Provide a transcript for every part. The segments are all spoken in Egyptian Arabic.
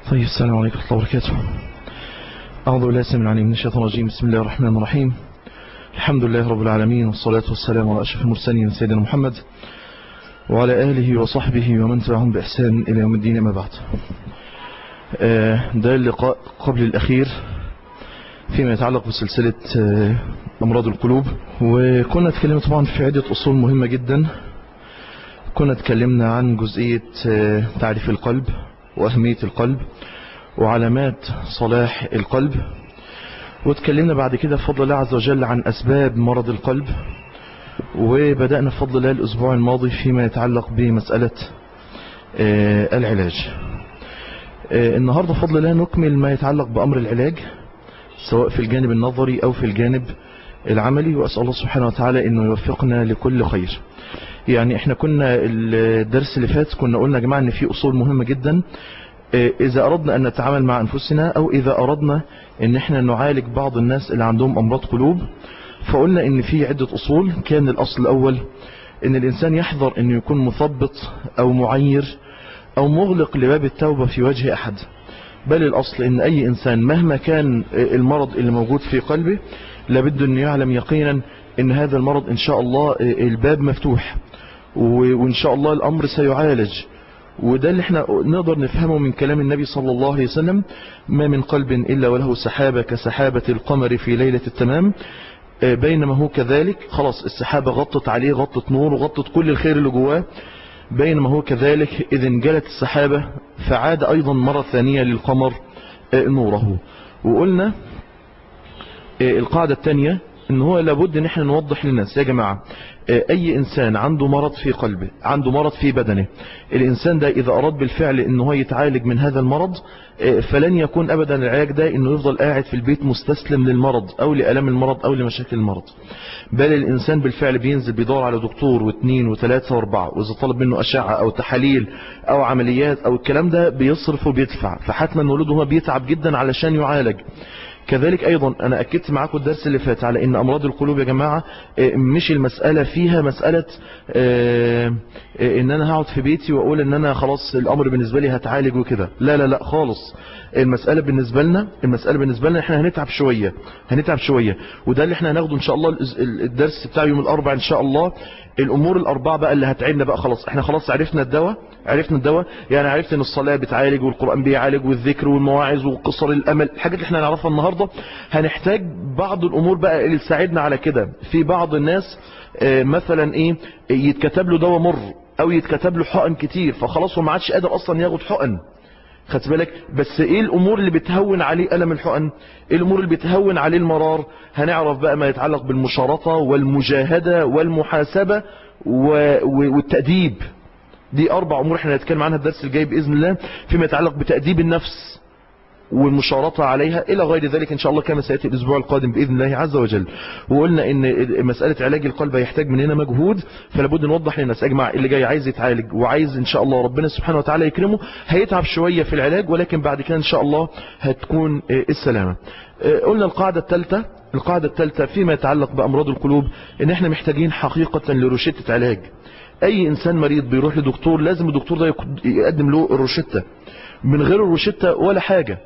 طيب السلام عليكم ورحمة الله وبركاته أعوذ بالله السميع العليم من الشيطان الرجيم بسم الله الرحمن الرحيم الحمد لله رب العالمين والصلاة والسلام على أشرف المرسلين سيدنا محمد وعلى آله وصحبه ومن تبعهم بإحسان إلى يوم الدين أما بعد ده اللقاء قبل الأخير فيما يتعلق بسلسلة أمراض القلوب وكنا تكلمنا طبعا في عدة أصول مهمة جدا كنا تكلمنا عن جزئية تعريف القلب وأهمية القلب وعلامات صلاح القلب وتكلمنا بعد كده بفضل الله عز وجل عن أسباب مرض القلب وبدأنا بفضل الله الأسبوع الماضي فيما يتعلق بمسألة العلاج النهاردة بفضل الله نكمل ما يتعلق بأمر العلاج سواء في الجانب النظري أو في الجانب العملي وأسأل الله سبحانه وتعالى أنه يوفقنا لكل خير يعني احنا كنا الدرس اللي فات كنا قلنا يا جماعة ان في اصول مهمة جدا اذا اردنا ان نتعامل مع انفسنا او اذا اردنا ان احنا نعالج بعض الناس اللي عندهم امراض قلوب فقلنا ان في عدة اصول كان الاصل الاول ان الانسان يحذر انه يكون مثبط او معير او مغلق لباب التوبة في وجه احد بل الاصل ان اي انسان مهما كان المرض اللي موجود في قلبه لابد انه يعلم يقينا ان هذا المرض ان شاء الله الباب مفتوح وإن شاء الله الأمر سيعالج وده اللي احنا نقدر نفهمه من كلام النبي صلى الله عليه وسلم ما من قلب إلا وله سحابة كسحابة القمر في ليلة التمام بينما هو كذلك خلاص السحابة غطت عليه غطت نور وغطت كل الخير اللي جواه بينما هو كذلك إذ انجلت السحابة فعاد أيضا مرة ثانية للقمر نوره وقلنا القاعدة الثانية ان هو لابد ان احنا نوضح للناس يا جماعة اي انسان عنده مرض في قلبه عنده مرض في بدنه الانسان ده اذا اراد بالفعل ان هو يتعالج من هذا المرض فلن يكون ابدا العلاج ده انه يفضل قاعد في البيت مستسلم للمرض او لالام المرض او لمشاكل المرض بل الانسان بالفعل بينزل بيدور على دكتور واثنين وثلاثة واربعة واذا طلب منه اشعة او تحاليل او عمليات او الكلام ده بيصرف وبيدفع فحتما نولده هو بيتعب جدا علشان يعالج كذلك ايضا انا اكدت معاكم الدرس اللي فات على ان امراض القلوب يا جماعة مش المسألة فيها مسألة ان انا هقعد في بيتي واقول ان انا خلاص الامر بالنسبة لي هتعالج وكده لا لا لا خالص المسألة بالنسبة لنا المسألة بالنسبة لنا احنا هنتعب شوية هنتعب شوية وده اللي احنا هناخده ان شاء الله الدرس بتاع يوم الاربع ان شاء الله الامور الاربعة بقى اللي هتعيننا بقى خلاص احنا خلاص عرفنا الدواء عرفنا الدواء يعني عرفت ان الصلاة بتعالج والقرآن بيعالج والذكر والمواعظ وقصر الامل الحاجات اللي احنا نعرفها النهاردة هنحتاج بعض الامور بقى اللي تساعدنا على كده في بعض الناس اه مثلا ايه يتكتب له دواء مر او يتكتب له حقن كتير فخلاص هو ما عادش قادر اصلا ياخد حقن خدت بالك بس ايه الامور اللي بتهون عليه الم الحقن ايه الامور اللي بتهون عليه المرار هنعرف بقى ما يتعلق بالمشارطة والمجاهدة والمحاسبة والتأديب دي اربع امور احنا هنتكلم عنها الدرس الجاي باذن الله فيما يتعلق بتأديب النفس والمشارطة عليها إلى غير ذلك إن شاء الله كما سيأتي الأسبوع القادم بإذن الله عز وجل وقلنا إن مسألة علاج القلب هيحتاج مننا مجهود فلابد نوضح للناس يا جماعة اللي جاي عايز يتعالج وعايز إن شاء الله ربنا سبحانه وتعالى يكرمه هيتعب شوية في العلاج ولكن بعد كده إن شاء الله هتكون السلامة قلنا القاعدة الثالثة القاعدة الثالثة فيما يتعلق بأمراض القلوب إن إحنا محتاجين حقيقة لروشتة علاج أي إنسان مريض بيروح لدكتور لازم الدكتور ده يقدم له الروشتة من غير الروشتة ولا حاجة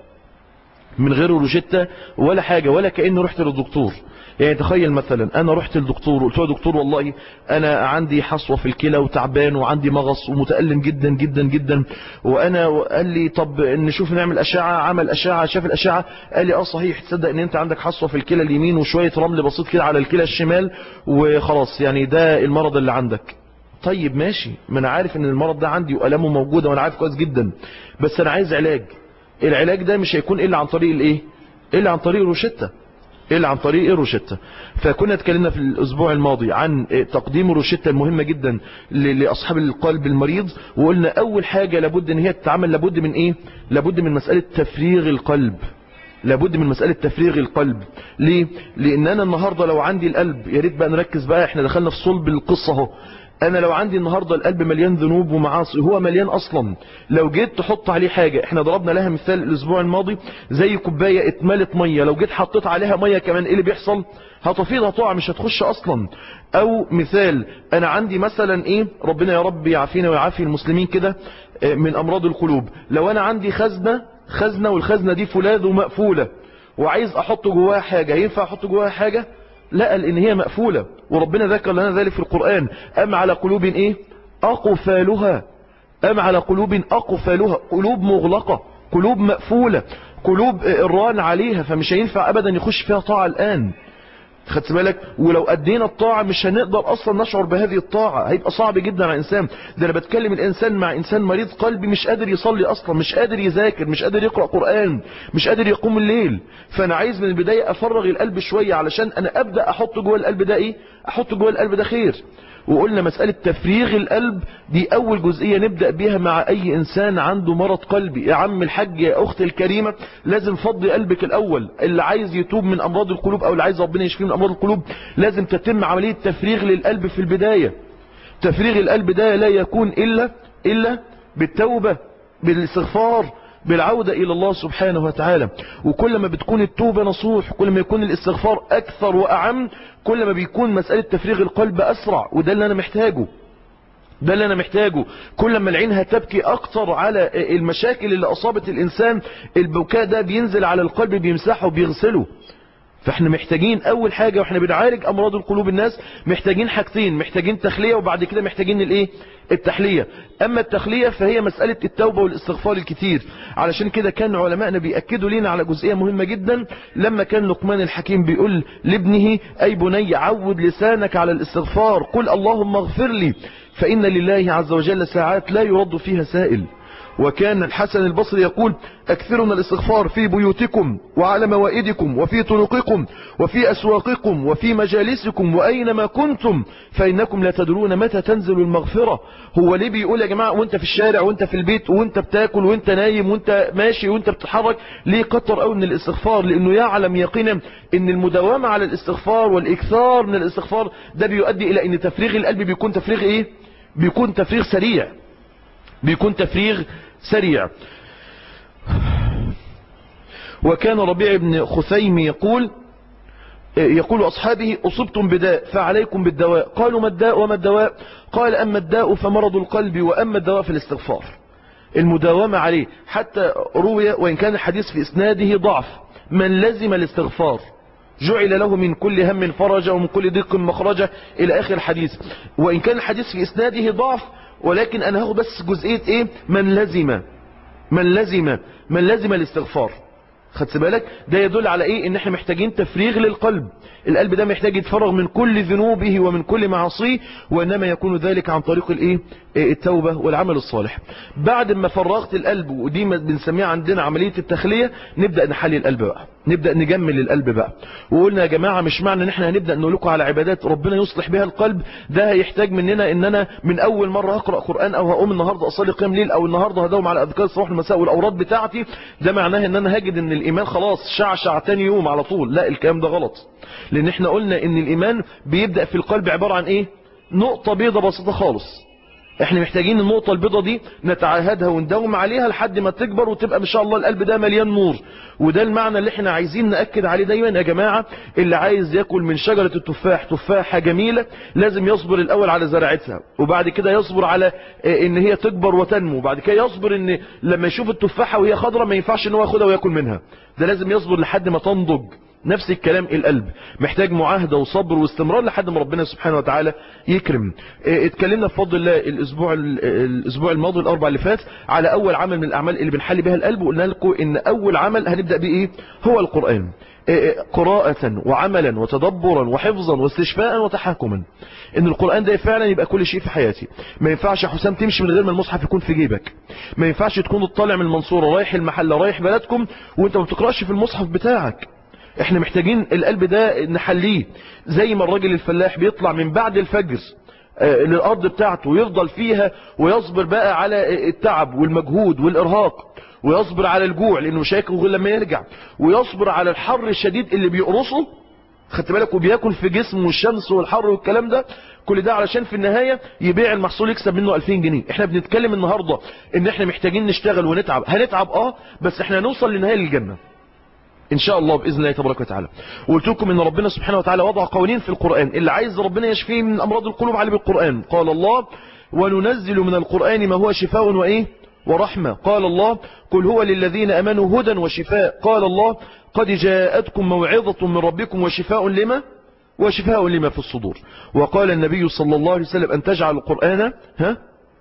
من غير روشتة ولا حاجة ولا كأنه رحت للدكتور يعني تخيل مثلا انا رحت للدكتور وقلت له دكتور والله انا عندي حصوة في الكلى وتعبان وعندي مغص ومتألم جدا جدا جدا وانا قال لي طب نشوف نعمل اشعة عمل اشعة شاف الاشعة قال لي اه صحيح تصدق ان انت عندك حصوة في الكلى اليمين وشوية رمل بسيط كده على الكلى الشمال وخلاص يعني ده المرض اللي عندك طيب ماشي ما انا عارف ان المرض ده عندي والامه موجودة وانا عارف كويس جدا بس انا عايز علاج العلاج ده مش هيكون الا عن طريق الايه الا عن طريق الروشتة الا عن طريق الروشتة فكنا اتكلمنا في الاسبوع الماضي عن تقديم الروشتة المهمة جدا لاصحاب القلب المريض وقلنا اول حاجة لابد ان هي تتعمل لابد من ايه لابد من مسألة تفريغ القلب لابد من مسألة تفريغ القلب ليه لان انا النهاردة لو عندي القلب يا ريت بقى نركز بقى احنا دخلنا في صلب القصة اهو انا لو عندي النهاردة القلب مليان ذنوب ومعاصي هو مليان اصلا لو جيت تحط عليه حاجة احنا ضربنا لها مثال الاسبوع الماضي زي كوباية اتملت مية لو جيت حطيت عليها مية كمان ايه اللي بيحصل هتفيض هتقع مش هتخش اصلا او مثال انا عندي مثلا ايه ربنا يا رب يعافينا ويعافي المسلمين كده من امراض القلوب لو انا عندي خزنة خزنة والخزنة دي فولاذ ومقفولة وعايز احط جواها حاجة ينفع احط جواها حاجة لا لان هي مقفولة وربنا ذكر لنا ذلك في القرآن ام على قلوب ايه اقفالها ام على قلوب اقفالها قلوب مغلقة قلوب مقفولة قلوب الران عليها فمش هينفع ابدا يخش فيها طاعة الان خدت بالك ولو ادينا الطاعة مش هنقدر اصلا نشعر بهذه الطاعة هيبقى صعب جدا على الانسان ده انا بتكلم الانسان مع انسان مريض قلبي مش قادر يصلي اصلا مش قادر يذاكر مش قادر يقرأ قرآن مش قادر يقوم الليل فانا عايز من البداية افرغ القلب شوية علشان انا ابدأ احط جوه القلب ده ايه احط جوه القلب ده خير وقلنا مسألة تفريغ القلب دي أول جزئية نبدأ بيها مع أي إنسان عنده مرض قلبي يا عم الحاج يا أختي الكريمة لازم فضي قلبك الأول اللي عايز يتوب من أمراض القلوب أو اللي عايز ربنا يشفيه من أمراض القلوب لازم تتم عملية تفريغ للقلب في البداية تفريغ القلب ده لا يكون إلا إلا بالتوبة بالاستغفار بالعودة إلى الله سبحانه وتعالى وكل ما بتكون التوبة نصوح كل ما يكون الاستغفار أكثر وأعم كل ما بيكون مسألة تفريغ القلب أسرع وده اللي أنا محتاجه ده اللي أنا محتاجه كل ما العين هتبكي أكتر على المشاكل اللي أصابت الإنسان البكاء ده بينزل على القلب بيمسحه وبيغسله فاحنا محتاجين اول حاجة واحنا بنعالج امراض القلوب الناس محتاجين حاجتين محتاجين تخلية وبعد كده محتاجين الايه التحلية اما التخلية فهي مسألة التوبة والاستغفار الكتير علشان كده كان علماءنا بيأكدوا لنا على جزئية مهمة جدا لما كان لقمان الحكيم بيقول لابنه اي بني عود لسانك على الاستغفار قل اللهم اغفر لي فإن لله عز وجل ساعات لا يرد فيها سائل وكان الحسن البصري يقول أكثروا من الاستغفار في بيوتكم وعلى موائدكم وفي طرقكم وفي أسواقكم وفي مجالسكم وأينما كنتم فإنكم لا تدرون متى تنزل المغفرة هو ليه بيقول يا جماعة وانت في الشارع وانت في البيت وانت بتاكل وانت نايم وانت ماشي وانت بتتحرك ليه كتر قوي من الاستغفار لأنه يعلم يقينا ان المداومة على الاستغفار والإكثار من الاستغفار ده بيؤدي إلى ان تفريغ القلب بيكون تفريغ ايه بيكون تفريغ سريع بيكون تفريغ سريع وكان ربيع بن خثيم يقول يقول أصحابه أصبتم بداء فعليكم بالدواء قالوا ما الداء وما الدواء قال أما الداء فمرض القلب وأما الدواء فالاستغفار المداومة عليه حتى روي وإن كان الحديث في إسناده ضعف من لزم الاستغفار جعل له من كل هم فرجا ومن كل ضيق مخرجا إلى آخر الحديث وإن كان الحديث في إسناده ضعف ولكن أنا هاخد بس جزئية إيه من لزم من لزم من لزم الاستغفار خدت بالك ده يدل على ايه ان احنا محتاجين تفريغ للقلب القلب ده محتاج يتفرغ من كل ذنوبه ومن كل معاصيه وانما يكون ذلك عن طريق الايه التوبة والعمل الصالح بعد ما فرغت القلب ودي بنسميها عندنا عملية التخلية نبدأ نحلي القلب بقى نبدأ نجمل القلب بقى وقلنا يا جماعة مش معنى ان احنا هنبدأ نقول لكم على عبادات ربنا يصلح بها القلب ده هيحتاج مننا ان انا من اول مرة هقرأ قرآن او هقوم النهاردة اصلي قيام ليل او النهاردة هداوم على اذكار الصباح والمساء والاوراد بتاعتي ده معناه ان انا هجد ان الايمان خلاص شعشع تاني يوم على طول لا الكلام ده غلط لان احنا قلنا ان الايمان بيبدأ في القلب عبارة عن ايه نقطة بيضة بسيطة خالص احنا محتاجين النقطة البيضة دي نتعاهدها وندوم عليها لحد ما تكبر وتبقى ان شاء الله القلب ده مليان نور وده المعنى اللي احنا عايزين نأكد عليه دايما يا جماعة اللي عايز ياكل من شجرة التفاح تفاحة جميلة لازم يصبر الاول على زراعتها وبعد كده يصبر على ان هي تكبر وتنمو وبعد كده يصبر ان لما يشوف التفاحة وهي خضرة ما ينفعش ان هو ياخدها وياكل منها ده لازم يصبر لحد ما تنضج نفس الكلام القلب محتاج معاهدة وصبر واستمرار لحد ما ربنا سبحانه وتعالى يكرم اه اتكلمنا بفضل الله الاسبوع الاسبوع الماضي الاربع اللي فات على اول عمل من الاعمال اللي بنحل بها القلب وقلنا لكم ان اول عمل هنبدأ بيه ايه هو القرآن اه قراءة وعملا وتدبرا وحفظا واستشفاء وتحاكما ان القرآن ده فعلا يبقى كل شيء في حياتي ما ينفعش يا حسام تمشي من غير ما المصحف يكون في جيبك ما ينفعش تكون طالع من المنصورة رايح المحل رايح بلدكم وانت ما بتقرأش في المصحف بتاعك احنا محتاجين القلب ده نحليه زي ما الراجل الفلاح بيطلع من بعد الفجر آه للأرض بتاعته ويفضل فيها ويصبر بقى على التعب والمجهود والإرهاق ويصبر على الجوع لأنه مش هياكل غير لما يرجع ويصبر على الحر الشديد اللي بيقرصه خدت بالك وبياكل في جسمه والشمس والحر والكلام ده كل ده علشان في النهاية يبيع المحصول يكسب منه 2000 جنيه احنا بنتكلم النهاردة ان احنا محتاجين نشتغل ونتعب هنتعب اه بس احنا هنوصل لنهاية الجنة ان شاء الله باذن الله تبارك وتعالى وقلت لكم ان ربنا سبحانه وتعالى وضع قوانين في القرآن اللي عايز ربنا يشفيه من امراض القلوب عليه بالقرآن قال الله وننزل من القرآن ما هو شفاء وايه ورحمة قال الله قل هو للذين أمنوا هدى وشفاء قال الله قد جاءتكم موعظة من ربكم وشفاء لما وشفاء لما في الصدور وقال النبي صلى الله عليه وسلم أن تجعل القرآن ها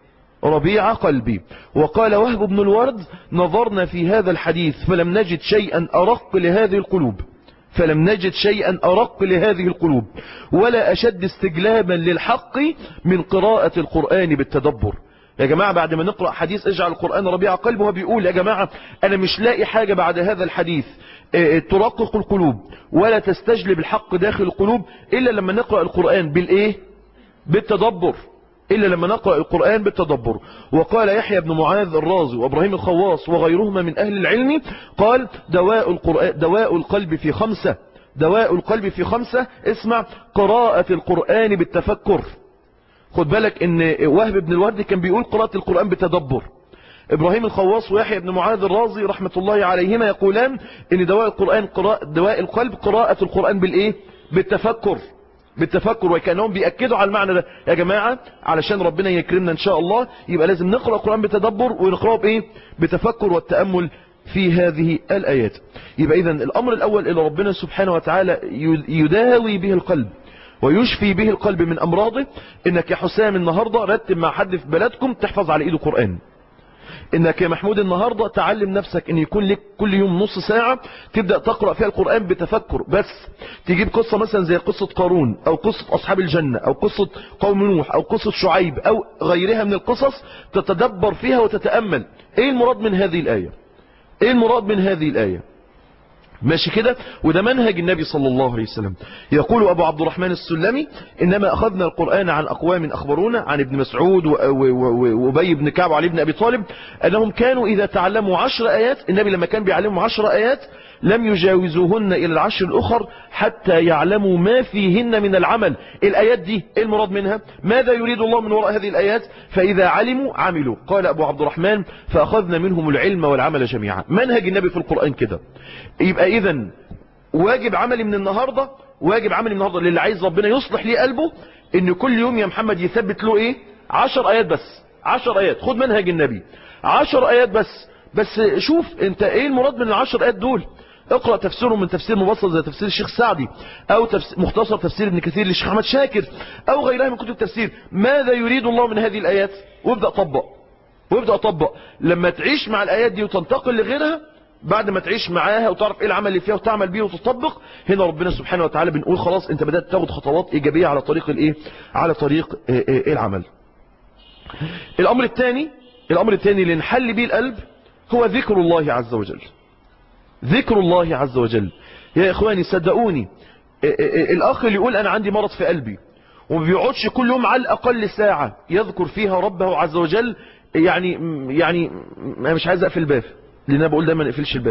ربيع قلبي وقال وهب بن الورد نظرنا في هذا الحديث فلم نجد شيئا أرق لهذه القلوب فلم نجد شيئا أرق لهذه القلوب ولا أشد استجلابا للحق من قراءة القرآن بالتدبر يا جماعة بعد ما نقرأ حديث اجعل القرآن ربيع قلبه بيقول يا جماعة أنا مش لاقي حاجة بعد هذا الحديث ترقق القلوب ولا تستجلب الحق داخل القلوب إلا لما نقرأ القرآن بالإيه بالتدبر إلا لما نقرأ القرآن بالتدبر وقال يحيى بن معاذ الرازي وابراهيم الخواص وغيرهما من أهل العلم قال دواء, القرآن دواء القلب في خمسة دواء القلب في خمسة اسمع قراءة القرآن بالتفكر خد بالك ان وهب بن الورد كان بيقول قراءة القرآن بتدبر ابراهيم الخواص ويحيى بن معاذ الرازي رحمة الله عليهما يقولان ان دواء القرآن قراءة دواء القلب قراءة القرآن بالايه بالتفكر بالتفكر وكانهم بيأكدوا على المعنى ده يا جماعة علشان ربنا يكرمنا ان شاء الله يبقى لازم نقرأ القرآن بتدبر ونقرأه بايه بتفكر والتأمل في هذه الآيات يبقى اذا الامر الاول الى ربنا سبحانه وتعالى يداوي به القلب ويشفي به القلب من امراضه انك يا حسام النهاردة رتب مع حد في بلدكم تحفظ على ايده قرآن انك يا محمود النهاردة تعلم نفسك ان يكون لك كل يوم نص ساعة تبدأ تقرأ فيها القرآن بتفكر بس تجيب قصة مثلا زي قصة قارون او قصة اصحاب الجنة او قصة قوم نوح او قصة شعيب او غيرها من القصص تتدبر فيها وتتأمل ايه المراد من هذه الآية ايه المراد من هذه الآية ماشي كده وده منهج النبي صلى الله عليه وسلم يقول أبو عبد الرحمن السلمي إنما أخذنا القرآن عن أقوام أخبرونا عن ابن مسعود وأبي بن كعب وعلي بن أبي طالب أنهم كانوا إذا تعلموا عشر آيات النبي لما كان بيعلمهم عشر آيات لم يجاوزوهن إلى العشر الأخر حتى يعلموا ما فيهن من العمل الآيات دي إيه المراد منها ماذا يريد الله من وراء هذه الآيات فإذا علموا عملوا قال أبو عبد الرحمن فأخذنا منهم العلم والعمل جميعا منهج النبي في القرآن كده يبقى إذا واجب عملي من النهاردة واجب عملي من النهاردة للي عايز ربنا يصلح ليه قلبه ان كل يوم يا محمد يثبت له ايه عشر ايات بس عشر ايات خد منهج النبي عشر ايات بس بس شوف انت ايه المراد من العشر ايات دول اقرأ تفسيرهم من تفسير مبسط زي تفسير الشيخ سعدي او تفسير مختصر تفسير ابن كثير للشيخ احمد شاكر او غيرها من كتب التفسير ماذا يريد الله من هذه الايات وابدأ طبق وابدأ طبق لما تعيش مع الايات دي وتنتقل لغيرها بعد ما تعيش معاها وتعرف ايه العمل اللي فيها وتعمل بيه وتطبق هنا ربنا سبحانه وتعالى بنقول خلاص انت بدأت تاخد خطوات ايجابية على طريق الايه على طريق إيه إيه العمل الامر الثاني الامر الثاني اللي نحل بيه القلب هو ذكر الله عز وجل ذكر الله عز وجل يا اخواني صدقوني الاخ اللي يقول انا عندي مرض في قلبي وما بيقعدش كل يوم على الاقل ساعة يذكر فيها ربه عز وجل يعني يعني مش عايز اقفل الباب لان انا بقول دايما اقفلش الباب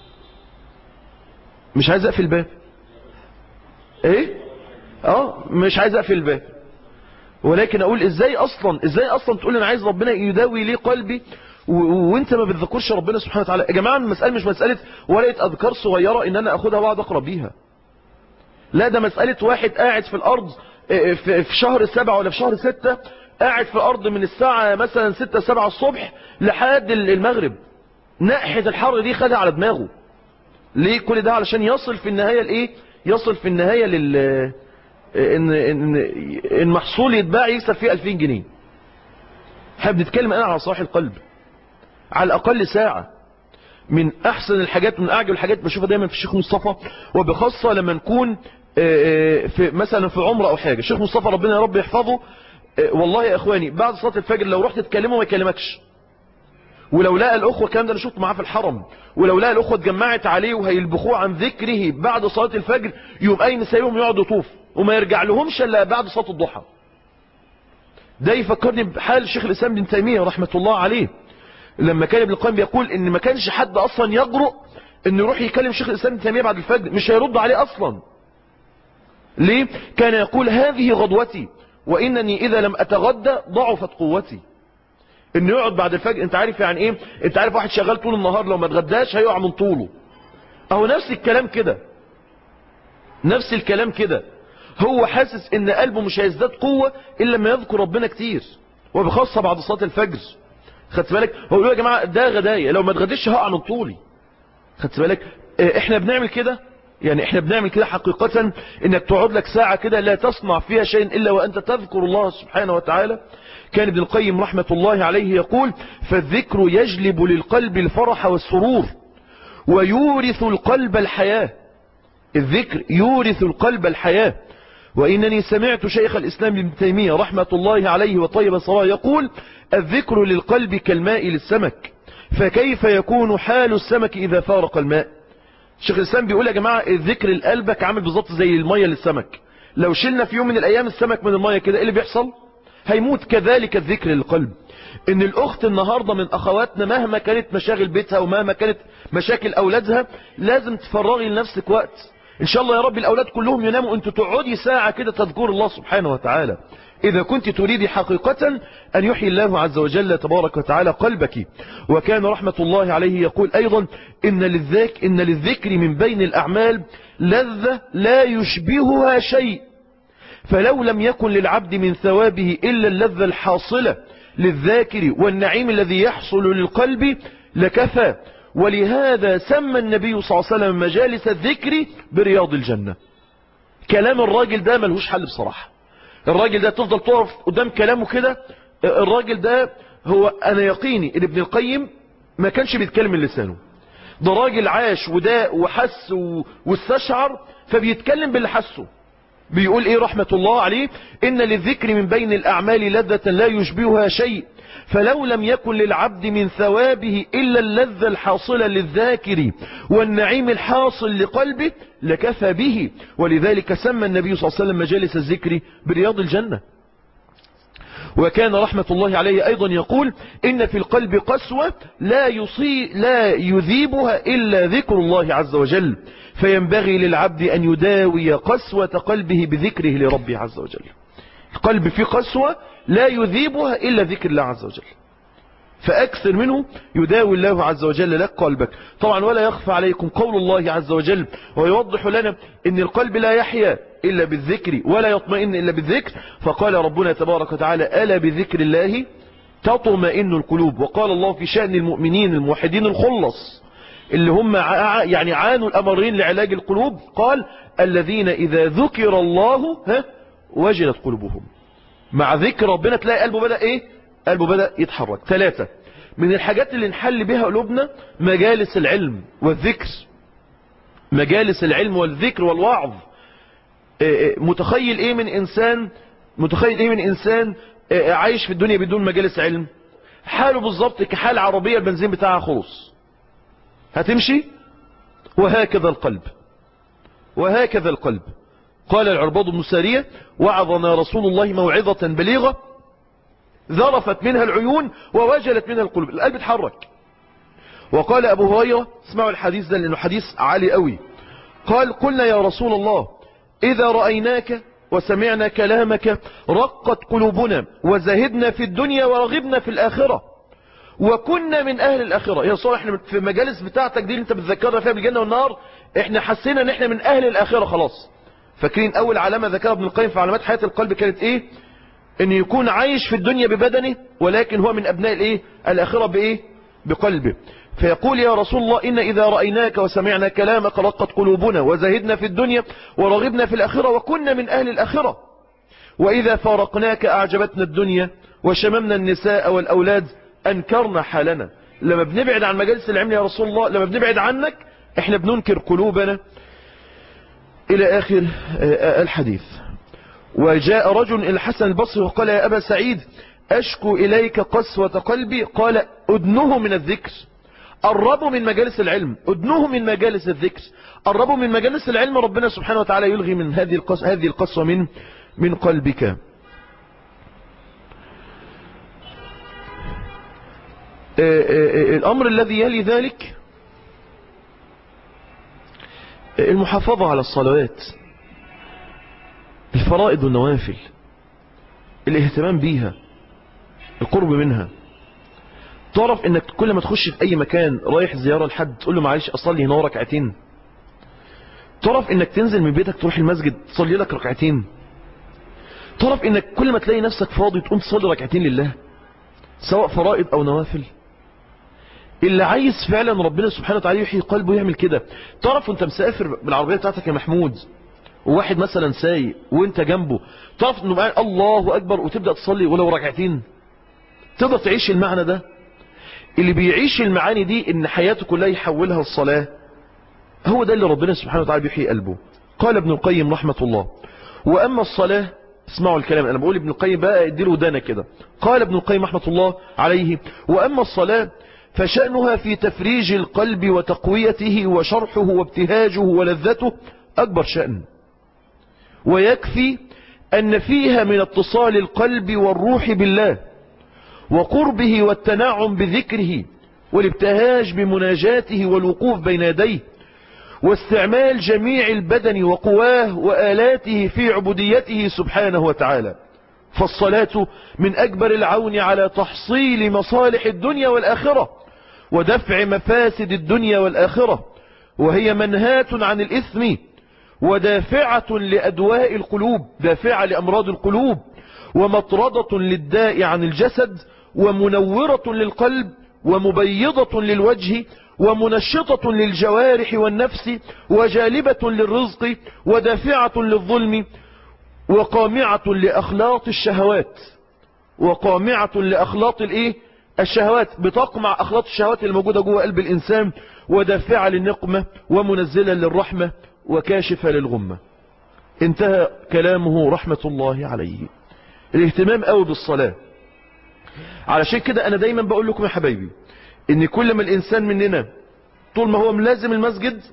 مش عايز اقفل الباب ايه اه مش عايز اقفل الباب ولكن اقول ازاي اصلا ازاي اصلا تقول انا عايز ربنا يداوي لي قلبي وانت ما بتذكرش ربنا سبحانه وتعالى يا جماعه المساله مش مساله ورقه اذكار صغيره ان انا اخدها واقعد اقرا بيها لا ده مساله واحد قاعد في الارض في شهر سبعة ولا في شهر ستة قاعد في الارض من الساعه مثلا ستة سبعة الصبح لحد المغرب ناحيه الحر دي خدها على دماغه ليه كل ده علشان يصل في النهايه لايه يصل في النهايه لل ان ان المحصول يتباع يكسب فيه 2000 جنيه احنا بنتكلم انا على صلاح القلب على الاقل ساعة من احسن الحاجات من اعجب الحاجات بشوفها دايما في الشيخ مصطفى وبخاصة لما نكون في مثلا في عمره او حاجة الشيخ مصطفى ربنا يا رب يحفظه والله يا اخواني بعد صلاة الفجر لو رحت تكلمه ما يكلمكش ولو لقى الاخوة الكلام ده انا شفته معاه في الحرم ولو لقى الاخوة اتجمعت عليه وهيلبخوه عن ذكره بعد صلاة الفجر يوم قايم سايبهم يقعد يطوف وما يرجع لهمش الا بعد صلاة الضحى ده يفكرني بحال شيخ الاسلام بن تيمية رحمة الله عليه لما كان ابن القيم بيقول ان ما كانش حد اصلا يجرؤ انه يروح يكلم شيخ الاسلام ابن تيمية بعد الفجر مش هيرد عليه اصلا ليه كان يقول هذه غدوتي وانني اذا لم اتغدى ضعفت قوتي انه يقعد بعد الفجر انت عارف يعني ايه انت عارف واحد شغال طول النهار لو ما اتغداش هيقع من طوله اهو نفس الكلام كده نفس الكلام كده هو حاسس ان قلبه مش هيزداد قوة الا لما يذكر ربنا كتير وبخاصة بعد صلاة الفجر خدت بالك هو يقول يا جماعة ده غداية لو ما اتغديش هقع من طولي خدت بالك اه احنا بنعمل كده يعني احنا بنعمل كده حقيقة انك تقعد لك ساعة كده لا تصنع فيها شيء الا وانت تذكر الله سبحانه وتعالى كان ابن القيم رحمة الله عليه يقول فالذكر يجلب للقلب الفرح والسرور ويورث القلب الحياة الذكر يورث القلب الحياة وإنني سمعت شيخ الإسلام ابن تيمية رحمة الله عليه وطيب صلاة يقول الذكر للقلب كالماء للسمك فكيف يكون حال السمك إذا فارق الماء شيخ الإسلام بيقول يا جماعة الذكر لقلبك عامل بالظبط زي المية للسمك لو شلنا في يوم من الأيام السمك من المية كده إيه اللي بيحصل هيموت كذلك الذكر للقلب ان الاخت النهاردة من اخواتنا مهما كانت مشاغل بيتها ومهما كانت مشاكل اولادها لازم تفرغي لنفسك وقت ان شاء الله يا رب الاولاد كلهم يناموا انت تقعدي ساعة كده تذكر الله سبحانه وتعالى إذا كنت تريد حقيقة أن يحيي الله عز وجل تبارك وتعالى قلبك وكان رحمة الله عليه يقول أيضا إن, للذك إن للذكر من بين الأعمال لذة لا يشبهها شيء فلو لم يكن للعبد من ثوابه إلا اللذة الحاصلة للذاكر والنعيم الذي يحصل للقلب لكفى ولهذا سمى النبي صلى الله عليه وسلم مجالس الذكر برياض الجنة كلام الراجل ده ملهوش حل بصراحة الراجل ده تفضل تقف قدام كلامه كده الراجل ده هو أنا يقيني ان ابن القيم ما كانش بيتكلم من لسانه ده راجل عاش وده وحس واستشعر فبيتكلم باللي حسه بيقول ايه رحمة الله عليه ان للذكر من بين الاعمال لذة لا يشبهها شيء فلو لم يكن للعبد من ثوابه الا اللذة الحاصلة للذاكر والنعيم الحاصل لقلبه لكفى به ولذلك سمى النبي صلى الله عليه وسلم مجالس الذكر برياض الجنة وكان رحمة الله عليه أيضا يقول إن في القلب قسوة لا, يصي لا يذيبها إلا ذكر الله عز وجل فينبغي للعبد أن يداوي قسوة قلبه بذكره لربه عز وجل القلب في قسوة لا يذيبها إلا ذكر الله عز وجل فأكثر منه يداوي الله عز وجل لك قلبك طبعا ولا يخفى عليكم قول الله عز وجل ويوضح لنا ان القلب لا يحيا إلا بالذكر ولا يطمئن إلا بالذكر فقال ربنا تبارك وتعالى ألا بذكر الله تطمئن القلوب وقال الله في شأن المؤمنين الموحدين الخلص اللي هم يعني عانوا الأمرين لعلاج القلوب قال الذين إذا ذكر الله ها وجلت قلوبهم مع ذكر ربنا تلاقي قلبه بدأ إيه قلبه بدأ يتحرك ثلاثة من الحاجات اللي نحل بها قلوبنا مجالس العلم والذكر مجالس العلم والذكر والوعظ متخيل ايه من انسان متخيل ايه من انسان عايش في الدنيا بدون مجالس علم حاله بالظبط كحال عربية البنزين بتاعها خلص هتمشي وهكذا القلب وهكذا القلب قال العرباض بن سارية وعظنا رسول الله موعظة بليغة ذرفت منها العيون ووجلت منها القلوب القلب اتحرك وقال أبو هريرة اسمعوا الحديث ده لأنه حديث عالي قوي قال قلنا يا رسول الله إذا رأيناك وسمعنا كلامك رقت قلوبنا وزهدنا في الدنيا ورغبنا في الآخرة وكنا من أهل الآخرة يا صالح احنا في المجالس بتاعتك دي اللي انت بتذكرنا فيها بالجنة والنار احنا حسينا ان احنا من أهل الآخرة خلاص فاكرين أول علامة ذكرها ابن القيم في علامات حياة القلب كانت ايه ان يكون عايش في الدنيا ببدنه ولكن هو من أبناء الايه الآخرة بايه بقلبه فيقول يا رسول الله إن إذا رأيناك وسمعنا كلامك رقت قلوبنا وزهدنا في الدنيا ورغبنا في الآخرة وكنا من أهل الآخرة وإذا فارقناك أعجبتنا الدنيا وشممنا النساء والأولاد أنكرنا حالنا لما بنبعد عن مجالس العلم يا رسول الله لما بنبعد عنك احنا بننكر قلوبنا إلى آخر الحديث وجاء رجل إلى الحسن البصري وقال يا أبا سعيد أشكو إليك قسوة قلبي قال أدنه من الذكر قربوا من مجالس العلم ادنوه من مجالس الذكر قربوا من مجالس العلم ربنا سبحانه وتعالى يلغي من هذه القص هذه القسوة من من قلبك الأمر الذي يلي ذلك المحافظة على الصلوات الفرائض والنوافل الاهتمام بيها القرب منها تعرف انك كل ما تخش في اي مكان رايح زيارة لحد تقول له معلش اصلي هنا ركعتين تعرف انك تنزل من بيتك تروح المسجد تصلي لك ركعتين تعرف انك كل ما تلاقي نفسك فاضي تقوم تصلي ركعتين لله سواء فرائض او نوافل اللي عايز فعلا ربنا سبحانه وتعالى يحيي قلبه يعمل كده تعرف وانت مسافر بالعربية بتاعتك يا محمود وواحد مثلا سايق وانت جنبه تعرف انه معاه الله اكبر وتبدأ تصلي ولو ركعتين تقدر تعيش المعنى ده اللي بيعيش المعاني دي ان حياته كلها يحولها الصلاة هو ده اللي ربنا سبحانه وتعالى بيحيي قلبه قال ابن القيم رحمة الله واما الصلاة اسمعوا الكلام انا بقول ابن القيم بقى اديله ودانا كده قال ابن القيم رحمة الله عليه واما الصلاة فشأنها في تفريج القلب وتقويته وشرحه وابتهاجه ولذته أكبر شأن ويكفي أن فيها من اتصال القلب والروح بالله وقربه والتنعم بذكره والابتهاج بمناجاته والوقوف بين يديه واستعمال جميع البدن وقواه وآلاته في عبوديته سبحانه وتعالى فالصلاة من أكبر العون على تحصيل مصالح الدنيا والآخرة ودفع مفاسد الدنيا والآخرة وهي منهاة عن الإثم ودافعة لأدواء القلوب دافعة لأمراض القلوب ومطردة للداء عن الجسد ومنورة للقلب ومبيضة للوجه ومنشطة للجوارح والنفس وجالبة للرزق ودافعة للظلم وقامعة لأخلاط الشهوات وقامعة لأخلاط الايه الشهوات بتقمع أخلاط الشهوات الموجودة جوه قلب الإنسان ودافعة للنقمة ومنزلة للرحمة وكاشفة للغمة انتهى كلامه رحمة الله عليه الاهتمام قوي بالصلاة علشان كده أنا دايما بقول لكم يا حبايبي ان كل ما الإنسان مننا طول ما هو ملازم المسجد